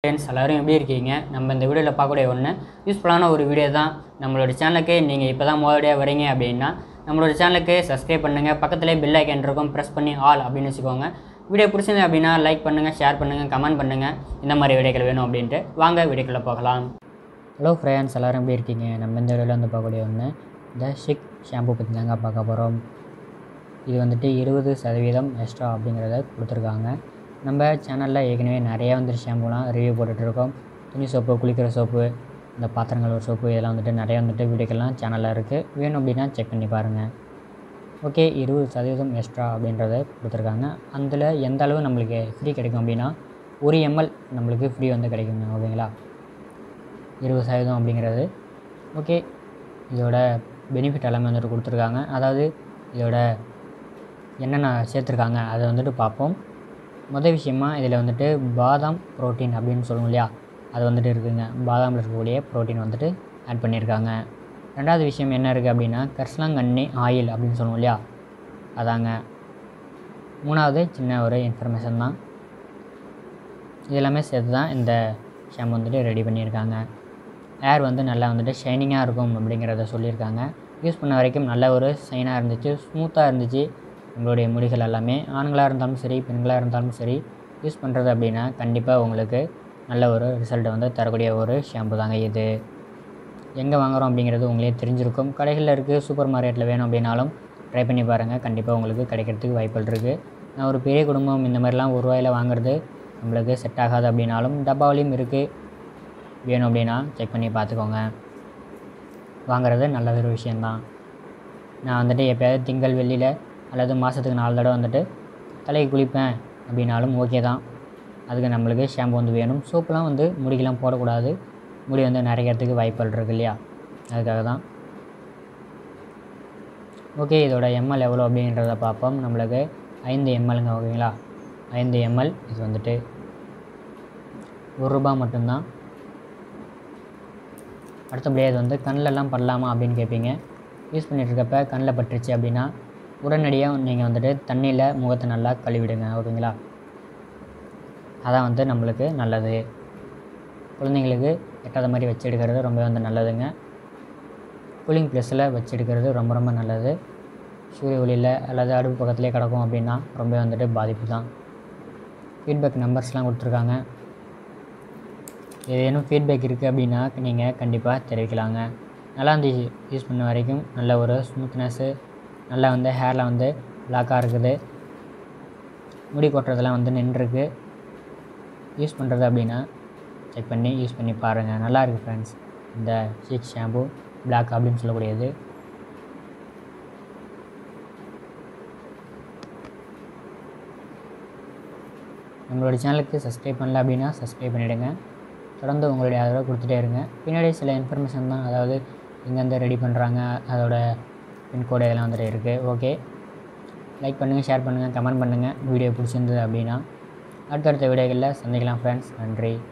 friends எல்லோரும் எப்படி இருக்கீங்க நம்ம இந்த வீடியோவில் பார்க்கக்கூடிய ஒன்று யூஸ்ஃபுல்லான ஒரு வீடியோ தான் நம்மளோட சேனலுக்கு நீங்கள் இப்போ தான் முதலடியாக வரீங்க அப்படின்னா நம்மளோட சேனலுக்கு சப்ஸ்கிரைப் பண்ணுங்கள் பக்கத்துலேயே பெல் ஐக்கன் இருக்கும் ப்ரெஸ் பண்ணி ஆல் அப்படின்னு வச்சுக்கோங்க வீடியோ பிடிச்சிருந்தது அப்படின்னா லைக் பண்ணுங்கள் ஷேர் பண்ணுங்கள் கமெண்ட் பண்ணுங்கள் இந்த மாதிரி வீடியோக்கள் வேணும் அப்படின்ட்டு வாங்க வீடியோக்குள்ளே போகலாம் ஹலோ ஃப்ரெண்ட்ஸ் எல்லோரும் எப்படி இருக்கீங்க நம்ம இந்த வீடியோவில் வந்து பார்க்கக்கூடிய ஒன்று இந்த ஷிக் ஷாம்பு பற்றி தாங்க பார்க்க போகிறோம் இது வந்துட்டு இருபது சதவீதம் எக்ஸ்ட்ரா அப்படிங்கிறத கொடுத்துருக்காங்க நம்ம சேனலில் ஏற்கனவே நிறைய வந்துட்டு ஷாம்புலாம் ரிவ்யூ போட்டுட்ருக்கோம் துணி சோப்பு குளிக்கிற சோப்பு இந்த பாத்திரங்கள் ஒரு சோப்பு இதெல்லாம் வந்துட்டு நிறைய வந்துட்டு வீடியோக்கெல்லாம் சேனலில் இருக்குது வேணும் அப்படின்னா செக் பண்ணி பாருங்கள் ஓகே இருபது சதவீதம் எக்ஸ்ட்ரா அப்படின்றத கொடுத்துருக்காங்க அதில் எந்த அளவு நம்மளுக்கு ஃப்ரீ கிடைக்கும் அப்படின்னா ஒரு எம்எல் நம்மளுக்கு ஃப்ரீ வந்து கிடைக்குங்க ஓகேங்களா இருபது சதவீதம் அப்படிங்கிறது ஓகே இதோட பெனிஃபிட் எல்லாமே வந்துட்டு கொடுத்துருக்காங்க அதாவது இதோட என்னென்ன சேர்த்துருக்காங்க அதை வந்துட்டு பார்ப்போம் மொதல் விஷயமா இதில் வந்துட்டு பாதாம் புரோட்டீன் அப்படின்னு சொல்லுவோம் இல்லையா அது வந்துட்டு இருக்குதுங்க பாதாமில் இருக்கக்கூடிய புரோட்டீன் வந்துட்டு ஆட் பண்ணியிருக்காங்க ரெண்டாவது விஷயம் என்ன இருக்குது அப்படின்னா கரிசலாங்கண்ணி ஆயில் அப்படின்னு சொல்லுவோம் இல்லையா அதாங்க மூணாவது சின்ன ஒரு இன்ஃபர்மேஷன் தான் இது எல்லாமே சேர்த்து தான் இந்த ஷாம்பு வந்துட்டு ரெடி பண்ணியிருக்காங்க ஏர் வந்து நல்லா வந்துட்டு ஷைனிங்காக இருக்கும் அப்படிங்கிறத சொல்லியிருக்காங்க யூஸ் பண்ண வரைக்கும் நல்ல ஒரு ஷைனாக இருந்துச்சு ஸ்மூத்தாக இருந்துச்சு உங்களுடைய முடிகள் எல்லாமே ஆண்களாக இருந்தாலும் சரி பெண்களாக இருந்தாலும் சரி யூஸ் பண்ணுறது அப்படின்னா கண்டிப்பாக உங்களுக்கு நல்ல ஒரு ரிசல்ட்டை வந்து தரக்கூடிய ஒரு ஷாம்பு தாங்க இது எங்கே வாங்குகிறோம் அப்படிங்கிறது உங்களே தெரிஞ்சிருக்கும் கடைகளில் இருக்குது சூப்பர் மார்க்கெட்டில் வேணும் அப்படின்னாலும் ட்ரை பண்ணி பாருங்கள் கண்டிப்பாக உங்களுக்கு கிடைக்கிறதுக்கு வாய்ப்புகள் இருக்குது நான் ஒரு பெரிய குடும்பம் இந்த மாதிரிலாம் ஒரு ரூபாயில் வாங்குறது நம்மளுக்கு செட் ஆகாது அப்படின்னாலும் டப்பாவிலையும் இருக்குது வேணும் அப்படின்னா செக் பண்ணி பார்த்துக்கோங்க வாங்குறது நல்ல ஒரு விஷயந்தான் நான் வந்துட்டு எப்போயாவது திங்கள் வெள்ளியில் அல்லது மாதத்துக்கு நாலு தடவை வந்துட்டு தலைக்கு குளிப்பேன் அப்படின்னாலும் ஓகே தான் அதுக்கு நம்மளுக்கு ஷாம்பு வந்து வேணும் சோப்புலாம் வந்து முடிக்கெலாம் போடக்கூடாது முடி வந்து நிறைக்கிறதுக்கு வாய்ப்புகள் இருக்குது இல்லையா அதுக்காக தான் ஓகே இதோட எம்எல் எவ்வளோ அப்படின்றத பார்ப்போம் நம்மளுக்கு ஐந்து எம்எல்ங்க ஓகேங்களா ஐந்து எம்எல் இது வந்துட்டு ஒரு ரூபா மட்டும்தான் அடுத்தபடியாக இது வந்து கண்ணிலலாம் படலாமா அப்படின்னு கேட்பீங்க யூஸ் பண்ணிகிட்ருக்கப்ப கண்ணில் பட்டுருச்சு அப்படின்னா உடனடியாக நீங்கள் வந்துட்டு தண்ணியில் முகத்தை நல்லா கழுவிடுங்க ஓகேங்களா அதான் வந்து நம்மளுக்கு நல்லது குழந்தைங்களுக்கு எட்டாத மாதிரி வச்சு எடுக்கிறது ரொம்ப வந்து நல்லதுங்க கூலிங் ப்ளேஸில் வச்சு எடுக்கிறது ரொம்ப ரொம்ப நல்லது சூரிய ஒளியில் அல்லது அடுப்பு பக்கத்துலேயே கிடக்கும் அப்படின்னா ரொம்ப வந்துட்டு பாதிப்பு தான் ஃபீட்பேக் நம்பர்ஸ்லாம் கொடுத்துருக்காங்க ஏதேனும் ஃபீட்பேக் இருக்குது அப்படின்னா நீங்கள் கண்டிப்பாக தெரிவிக்கலாங்க நல்லா இருந்துச்சு யூஸ் பண்ண வரைக்கும் நல்ல ஒரு ஸ்மூத்னஸ்ஸு நல்லா வந்து ஹேரில் வந்து பிளாக்காக இருக்குது முடி கொட்டுறதெல்லாம் வந்து நின்றுருக்கு யூஸ் பண்ணுறது அப்படின்னா செக் பண்ணி யூஸ் பண்ணி பாருங்கள் நல்லா இருக்குது ஃப்ரெண்ட்ஸ் இந்த ஷீக் ஷாம்பு பிளாக் அப்படின்னு சொல்லக்கூடியது நம்மளோட சேனலுக்கு சப்ஸ்கிரைப் பண்ணல அப்படின்னா சப்ஸ்கிரைப் பண்ணிவிடுங்க தொடர்ந்து உங்களுடைய ஆதரவை கொடுத்துட்டே இருங்க பின்னாடி சில இன்ஃபர்மேஷன் தான் அதாவது எங்கேருந்து ரெடி பண்ணுறாங்க அதோட பின்கோடு இதெல்லாம் வந்துட்டு இருக்குது ஓகே லைக் பண்ணுங்கள் ஷேர் பண்ணுங்கள் கமெண்ட் பண்ணுங்கள் வீடியோ பிடிச்சிருந்தது அப்படின்னா அடுத்தடுத்த வீடியோகளில் சந்திக்கலாம் ஃப்ரெண்ட்ஸ் நன்றி